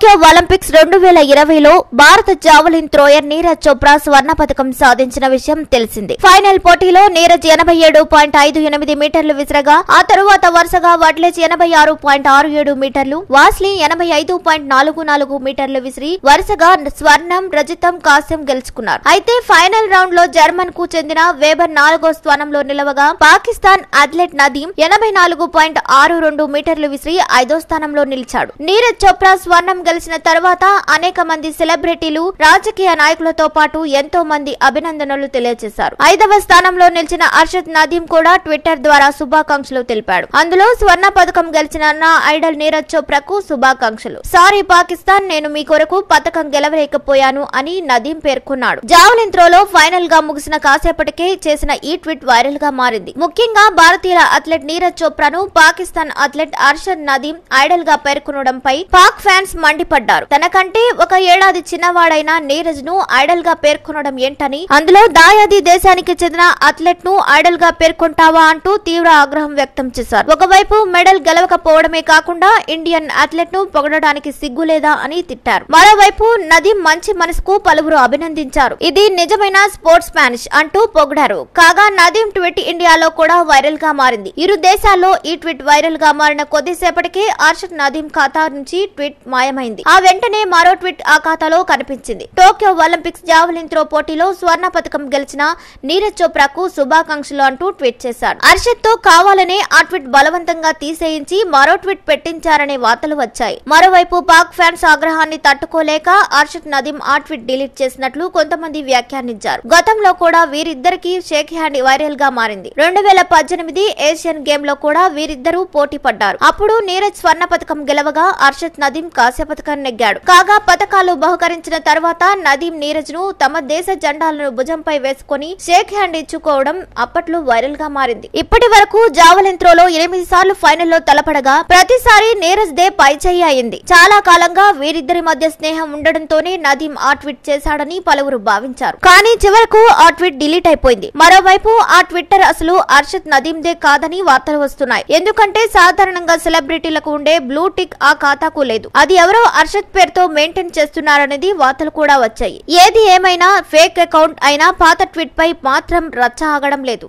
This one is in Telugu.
టోక్యో ఒలింపిక్స్ రెండు వేల ఇరవైలో భారత జావలిన్ త్రోయర్ నీరజ్ చోప్రా స్వర్ణ పథకం సాధించిన విషయం తెలిసిందే ఫైనల్ పోటీలో నీరజ్ ఎనభై ఏడు పాయింట్ ఐదు ఎనిమిది మీటర్లు విసిరగా ఆ తరువాత వరుసగా వడ్లేజ్ ఎనభై ఆరు పాయింట్ ఆరు ఏడు మీటర్లు వాస్లీ ఎనభై ఐదు పాయింట్ నాలుగు నాలుగు మీటర్లు విసిరి వరుసగా స్వర్ణం రజతం కాంస్యం గెలుచుకున్నారు అయితే ఫైనల్ రౌండ్ లో జర్మన్ కు చెందిన వేబర్ నాలుగో స్థానంలో నిలవగా పాకిస్తాన్ అథ్లెట్ నదీం ఎనభై నాలుగు పాయింట్ ఆరు రెండు మీటర్లు విసిరి ఐదో స్థానంలో నిలిచాడు నీరజ్ చోప్రా స్వర్ణం గెలిచిన తర్వాత అనేక మంది సెలబ్రిటీలు రాజకీయ నాయకులతో పాటు ఎంతో మంది అభినందనలు తెలియజేశారు ఐదవ స్థానంలో నిలిచిన అర్షద్ నదీం కూడా ట్విట్టర్ ద్వారా శుభాకాంక్షలు తెలిపాడు అందులో స్వర్ణ పథకం గెలిచిన నా ఐడల్ నీరజ్ చోప్రాకు శుభాకాంక్షలు సారీ పాకిస్తాన్ నేను మీ కొరకు పథకం గెలవలేకపోయాను అని నదీం పేర్కొన్నాడు జావలిన్ త్రోలో ఫైనల్ గా ముగిసిన కాసేపటికే చేసిన ఈ ట్వీట్ వైరల్ గా మారింది ముఖ్యంగా భారతీయుల అథ్లెట్ నీరజ్ చోప్రాను పాకిస్తాన్ అథ్లెట్ అర్షద్ నదీం ఐడల్ గా పేర్కొనడంపై పాక్ ఫ్యాన్స్ మండిపడ్డారు తనకంటే ఒక ఏడాది చిన్నవాడైన నీరజ్ ను ఐడల్ గా పేర్కొనడం ఏంటని అందులో దాయాది దేశానికి చెందిన అథ్లెట్ ను ఐడల్ గా పేర్కొంటావా అంటూ తీవ్ర ఆగ్రహం వ్యక్తం చేశారు ఒకవైపు మెడల్ గెలవకపోవడమే కాకుండా ఇండియన్ అథ్లెట్ ను పొగడడానికి సిగ్గు లేదా అని తిట్టారు మరోవైపు నదీం మంచి మనసుకు పలువురు అభినందించారు ఇది నిజమైన స్పోర్ట్స్ స్పానిష్ అంటూ పొగిడారు కాగా నదీం ట్వీట్ ఇండియాలో కూడా వైరల్ గా మారింది ఇరు దేశాల్లో ఈ ట్వీట్ వైరల్ గా మారిన కొద్దిసేపటికే అర్షద్ నదీం ఖాతా నుంచి ట్వీట్ మాయమైంది ఆ వెంటనే మరో ట్వీట్ ఆ ఖాతాలో కనిపించింది టోక్యో ఒలింపిక్స్ జావలిన్ త్రో పోటీలో స్వర్ణ పథకం గెలిచిన నీరజ్ చోప్రాకు శుభాకాంక్షలు అంటూ ట్వీట్ చేశాడు అర్షద్ తో కావాలనే ఆ ట్వీట్ బలవంతంగా తీసేయించి మరో ట్వీట్ పెట్టించారనే వార్తలు వచ్చాయి మరోవైపు పాక్ ఫ్యాన్స్ ఆగ్రహాన్ని తట్టుకోలేక అర్షద్ నదీం ఆ ట్వీట్ డిలీట్ చేసినట్లు కొంతమంది వ్యాఖ్యానించారు గతంలో కూడా వీరిద్దరికి షేక్ హ్యాండ్ వైరల్ గా మారింది రెండు వేల పద్దెనిమిది ఏషియన్ గేమ్ లో కూడా వీరిద్దరూ పోటీ పడ్డారు అప్పుడు నీరజ్ స్వర్ణ పథకం గెలవగా అర్షద్ నదీం కాంస్య పథకాన్ని నెగ్గాడు కాగా పథకాలు బహుకరించిన తర్వాత నదీం నీరజ్ ను తమ దేశ జెండాలను భుజంపై వేసుకొని షేక్ హ్యాండ్ ఇచ్చుకోవడం అప్పట్లో వైరల్ గా మారింది ఇప్పటి వరకు జావలిన్ త్రోలో ఎనిమిది సార్లు ఫైనల్లో తలపడగా ప్రతిసారి నీరజ్ దే పైచేయి అయింది చాలా కాలంగా వీరిద్దరి మధ్య స్నేహం ఉండడంతోనే నదీం ఆ ట్వీట్ చేశాడని పలువురు భావించారు కానీ చివరకు ఆ ట్వీట్ డిలీట్ అయిపోయింది మరోవైపు ఆ ట్విట్టర్ అసలు అర్షద్ నదీం దే కాదని వార్తలు వస్తున్నాయి ఎందుకంటే సాధారణంగా సెలబ్రిటీలకు ఉండే బ్లూ టిక్ ఆ ఖాతాకు లేదు అది ఎవరో అర్షద్ పేరుతో మెయింటైన్ చేస్తున్నారనేది వార్తలు కూడా వచ్చాయి ఏది ఏమైనా ఫేక్ అకౌంట్ అయినా పాత ట్వీట్ పై మాత్రం రచ్చ ఆగడం లేదు